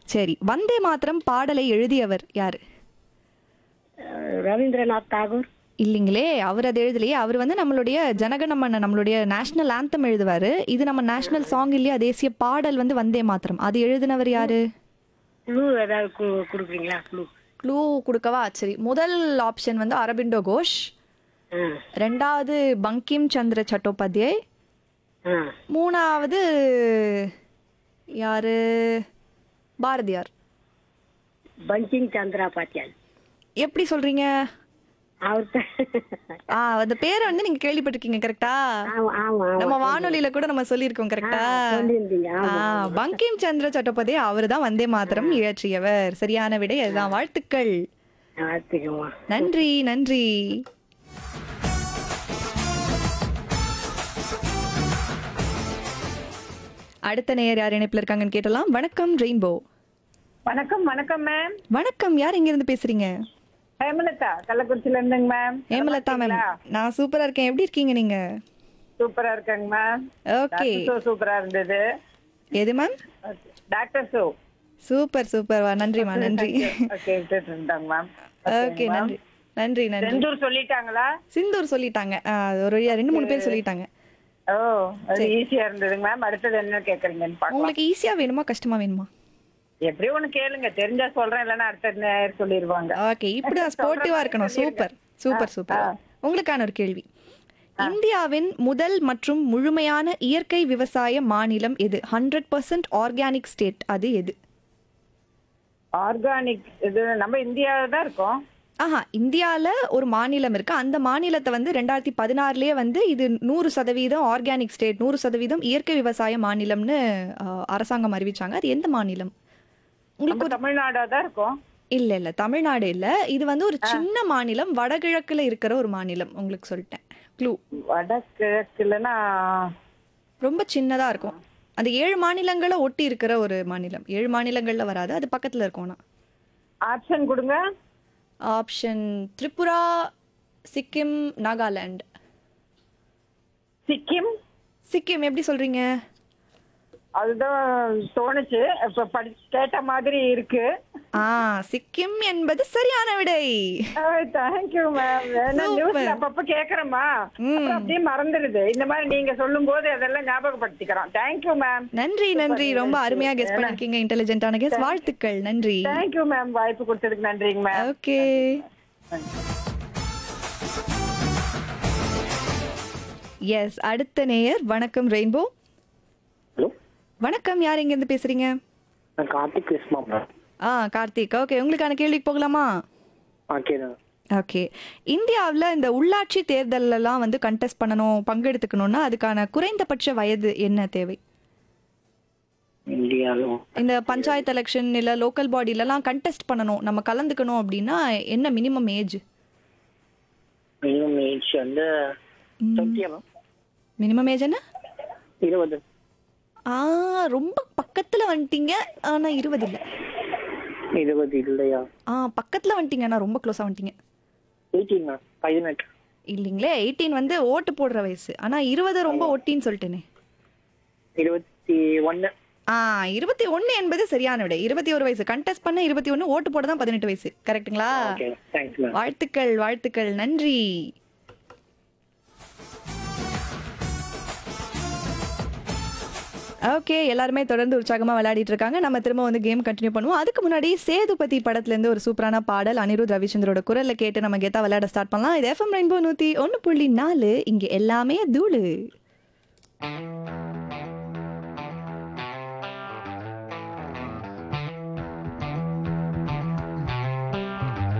சரி வந்தே மாத்திரம் பாடலை எழுதியவர் யாரு அஹ், ரவீந்திரநாத் தாகூர் இல்லைங்களே அவர் அது எழுதலையே அவர் வந்து நம்மளுடைய ஜனகணமன நம்மளுடைய நேஷனல் ஆந்தம் எழுதுவாரு இது நம்ம நேஷனல் சாங் இல்லையா தேசிய பாடல் வந்து வந்தே மாத்திரம் அது எழுதினவர் யாரு க்ளூ ஏதாவது கு- கொடுக்குறீங்களா க்ளூ க்ளூ கொடுக்கவா சரி முதல் ஆப்ஷன் வந்து அரபிண்டோ கோஷ் ஆ ரெண்டாவது பங்கிம் சந்திர சட்டோபாத்யாய் ஆ மூணாவது யாரு பாரதியார் பங்கிங் சந்திரா பாத்தியால் எப்படி சொல்றீங்க அவர் ஆ அந்த பேரை வந்து நீங்க கேள்விப்பட்டிருக்கீங்க கரெக்டா ஆமா ஆமா நம்ம வானொலியில கூட நம்ம சொல்லியிருக்கோம் கரெக்டா சொல்லியிருந்தீங்க ஆ, பங்கிம் சந்திர சட்டோபதி அவர் தான் வந்தே மாத்திரம் இயற்றியவர் சரியான விடை அதுதான் வாழ்த்துக்கள் பார்த்துக்கம்மா நன்றி நன்றி அடுத்த நேயர் யார் இணைப்பில் இருக்காங்கன்னு கேட்டலாம் வணக்கம் ரெயின்போ வணக்கம் வணக்கம் மேம் வணக்கம் யார் இங்க இருந்து பேசுறீங்க ஹேமலதா கள்ளக்குறிச்சில இருந்துங்க மேம் ஹேமலதா மேம் நான் சூப்பரா இருக்கேன் எப்படி இருக்கீங்க நீங்க சூப்பரா இருக்காங்க மேம் ஓகே ஷோ சூப்பரா இருந்தது எது ma'am doctor show super super நன்றிமா நன்றி ஓகே இருந்தாங்க மேம் ஓகே நன்றி நன்றி நன்றி செந்தூர் சொல்லிட்டாங்களா சிந்தூர் சொல்லிட்டாங்க ஆ, ஒரு வழியா ரெண்டு மூணு பேர் சொல்லிட்டாங்க ஓ அது ஈஸியா இருந்ததுங்க மேம் அடுத்தது என்ன கேக்குறீங்கன்னு பாக்கலாம் உங்களுக்கு ஈஸியா வேணுமா கஷ்டமா வேணுமா எப்படியும் ஒண்ணு கேளுங்க தெரிஞ்சா சொல்றேன் இல்லைன்னா அடுத்த நேரம் சொல்லிடுவாங்க ஓகே இப்படிதான் ஸ்போர்ட்டிவா இருக்கணும் சூப்பர் சூப்பர் சூப்பர் உங்களுக்கான ஒரு கேள்வி இந்தியாவின் முதல் மற்றும் முழுமையான இயற்கை விவசாய மாநிலம் எது ஹண்ட்ரட் பர்சன்ட் ஆர்கானிக் ஸ்டேட் அது எது ஆர்கானிக் இது நம்ம இந்தியாவில தான் இருக்கோம் ஆஹா இந்தியால ஒரு மாநிலம் இருக்கு அந்த மாநிலத்தை வந்து ரெண்டாயிரத்தி பதினாறுலயே வந்து இது நூறு சதவீதம் ஆர்கானிக் ஸ்டேட் நூறு சதவீதம் இயற்கை விவசாய மாநிலம்னு ஆ, அரசாங்கம் அறிவிச்சாங்க அது எந்த மாநிலம் உங்களுக்கு நம்ம தமிழ்நாடா தான் இருக்கோம் இல்ல இல்ல தமிழ்நாடு இல்ல இது வந்து ஒரு சின்ன மாநிலம் வடகிழக்குல இருக்கிற ஒரு மாநிலம் உங்களுக்கு சொல்லிட்டேன் க்ளூ வடகிழக்குலன்னா ரொம்ப சின்னதா இருக்கும் அந்த ஏழு மாநிலங்களை ஒட்டி இருக்கிற ஒரு மாநிலம் ஏழு மாநிலங்கள்ல வராது அது பக்கத்துல இருக்கும் ஆப்ஷன் கொடுங்க ஆப்ஷன் திரிபுரா சிக்கிம் நாகாலாந்து சிக்கிம் சிக்கிம் எப்படி சொல்றீங்க அதுதான் தோணுச்சு இப்ப படி கேட்ட மாதிரி இருக்கு ஆ சிக்கிம் என்பது சரியான விடை தேங்க்யூ மேம் நியூஸ்ல அப்பப்ப கேக்குறேம்மா அப்புறம் அப்படியே மறந்துடுது இந்த மாதிரி நீங்க சொல்லும் போது அதெல்லாம் ஞாபகப்படுத்திக்கிறோம் தேங்க்யூ மேம் நன்றி நன்றி ரொம்ப அருமையா கெஸ் பண்ணிருக்கீங்க இன்டெலிஜென்ட்டான கெஸ் வாழ்த்துக்கள் நன்றி தேங்க்யூ மேம் வாய்ப்பு கொடுத்ததுக்கு நன்றிங்க மேம் ஓகே எஸ் அடுத்த நேயர் வணக்கம் ரெயின்போ ஹலோ வணக்கம் யார் எங்க இருந்து பேசுறீங்க நான் கார்த்திக் பேசுமா மேம் ஆ கார்த்திக் ஓகே உங்களுக்கான கேள்விக்கு போகலாமா ஓகே தான் ஓகே இந்தியாவில் இந்த உள்ளாட்சி தேர்தலெல்லாம் வந்து கண்டெஸ்ட் பண்ணணும் பங்கெடுத்துக்கணும்னா அதுக்கான குறைந்தபட்ச வயது என்ன தேவை இந்தியாவில் இந்த பஞ்சாயத்து எலெக்ஷன் இல்லை லோக்கல் பாடியிலலாம் கண்டெஸ்ட் பண்ணணும் நம்ம கலந்துக்கணும் அப்படின்னா என்ன மினிமம் ஏஜ் மினிமம் ஏஜ் வந்து டுவெண்ட்டியா மேம் மினிமம் ஏஜ் என்ன இருபது ஆ ரொம்ப பக்கத்தில் வந்துட்டீங்க ஆனால் இருபது இல்லை இருபது இல்லையா ஆ பக்கத்தில் வந்துட்டீங்க ஆனால் ரொம்ப க்ளோஸாக வந்துட்டீங்க எயிட்டீன் மேம் பதினெட்டு இல்லைங்களே எயிட்டீன் வந்து ஓட்டு போடுற வயசு ஆனால் இருபது ரொம்ப ஒட்டின்னு சொல்லிட்டேனே இருபத்தி ஒன்று ஆ இருபத்தி ஒன்று என்பது சரியான விடை இருபத்தி ஒரு வயசு கண்டெஸ்ட் பண்ண இருபத்தி ஒன்று ஓட்டு போட தான் பதினெட்டு வயசு கரெக்ட்டுங்களா ஓகே தேங்க்ஸ் மேம் வாழ்த்துக்கள் வாழ்த்துக்கள் நன்றி ஓகே எல்லாருமே தொடர்ந்து உற்சாகமா விளையாடிட்டு இருக்காங்க நம்ம திரும்ப வந்து கேம் கண்டினியூ பண்ணுவோம் அதுக்கு முன்னாடி சேதுபதி படத்துல இருந்து ஒரு சூப்பரான பாடல் அனிருத் ரவிச்சந்திரோட குரல்ல கேட்டு நம்ம கெத்தா விளையாட ஸ்டார்ட் பண்ணலாம் இது எஃப்எம் ரெயின்போ நூத்தி ஒன்னு புள்ளி நாலு இங்க எல்லாமே தூளு